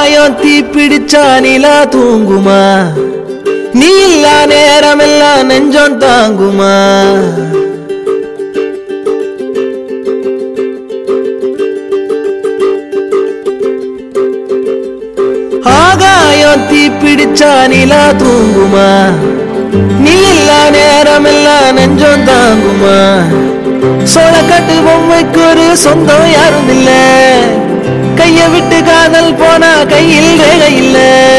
ஆகாயம் தீ பிடிச்சா நிலா தூங்குமா நீ இல்லா நேரமெல்லாம் நெஞ்சம் தாங்குமா ஆகாயம் தீ பிடிச்சா நிலா தூங்குமா நீ இல்லா நேரமெல்லாம் நெஞ்சம் தாங்குமா சோளக்கட்டு பொம்மைக்கு ஒரு சொந்தம் யாரும் இல்ல கைய விட்டு காதல் போனா கையில் ரேகை இல்ல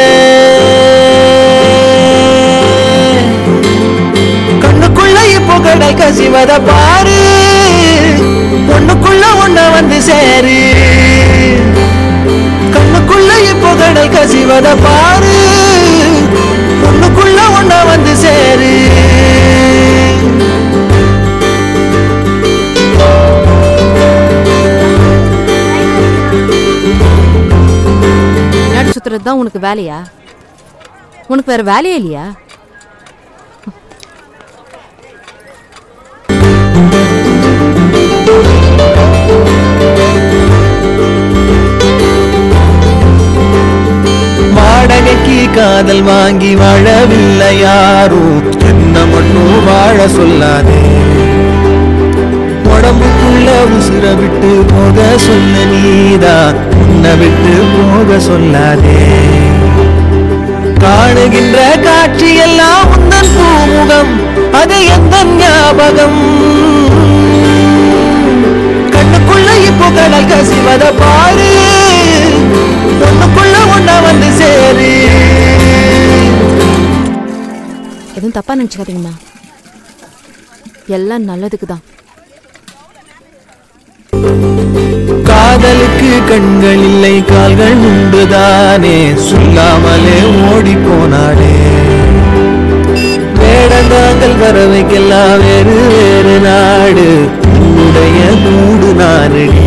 கண்ணுக்குள்ள இப்போ கடல் கசிவத பாரு ஒண்ணுக்குள்ள ஒண்ண வந்து சேரு கண்ணுக்குள்ள இப்போ கடல் கசிவத பாரு ஒண்ணுக்குள்ள ஒண்ண வந்து சேரு பின்னாடி சுத்துறது தான் உனக்கு வேலையா உனக்கு வேற வேலையே இல்லையா வாடகைக்கு காதல் வாங்கி வாழவில்லை யாரும் என்ன மட்டும் வாழ சொல்லாதே உடம்புக்குள்ள உசுர விட்டு போக சொன்ன நீதா உன்னை விட்டு போக சொல்லாதே காணுகின்ற காட்சி எல்லாம் உந்தன் பூமுகம் அது எந்த ஞாபகம் கண்ணுக்குள்ள இப்போ கடல் கசிவத பாரு ஒண்ணுக்குள்ள ஒண்ணா வந்து சேரு எதுவும் தப்பா நினைச்சுக்காதீங்கண்ணா எல்லாம் நல்லதுக்கு தான் காதலுக்கு கண்கள் இல்லை கால்கள் உண்டுதானே சொல்லாமலே ஓடி போனாடே வேடந்தாங்கள் பறவைக்கெல்லாம் வேறு வேறு நாடு உன்னுடைய கூடு நானடி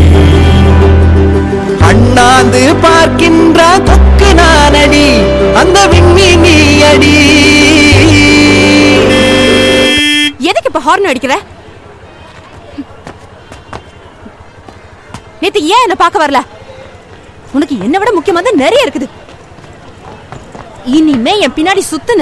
அண்ணாந்து பார்க்கின்ற கொக்கு நானடி அந்த விண்ணி நீ அடி எதுக்கு இப்ப ஹார்ன் அடிக்கிற நேத்து ஏன் என்ன பார்க்க வரல உனக்கு என்ன விட முக்கியமானது நிறைய இருக்குது இனிமே என் பின்னாடி சுத்துன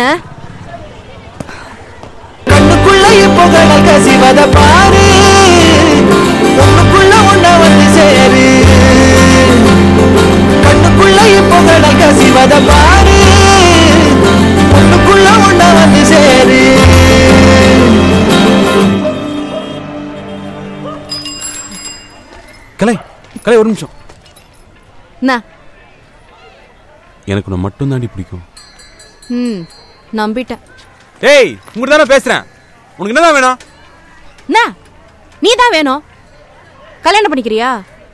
கண்ணுக்குள்ள இப்போ கடல் கசிவத பாரு ஒண்ணுக்குள்ள ஒண்ணா வந்து சேரு கண்ணுக்குள்ள இப்போ கடல் கசிவத பாரு ஒண்ணுக்குள்ள ஒண்ணா வந்து சேரு கலை கலை ஒரு நிமிஷம் என்ன எனக்கு உன்னை மட்டும் தாண்டி பிடிக்கும் ம் நம்பிட்டேன் ஏய் உங்கள்கிட்ட தானே பேசுறேன் உனக்கு என்னதான் வேணும் என்ன நீ தான் வேணும் கல்யாணம் பண்ணிக்கிறியா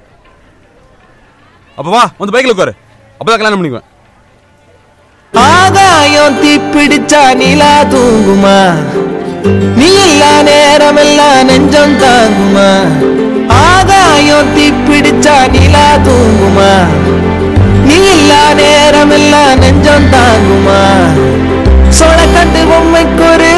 அப்ப வா வந்து பைக்ல உட்காரு அப்பதான் கல்யாணம் பண்ணிக்குவேன் ஆகாயம் தீ பிடிச்சா நிலா தூங்குமா நீ இல்லா நேரமெல்லாம் நெஞ்சம் தாங்குமா ஆகாயம் தீ பிடிச்சா நிலா தூங்குமா நீ இல்லா நேரமெல்லாம் நெஞ்சம் தாங்குமா சோளக்கட்டு பொம்மைக்கு ஒரு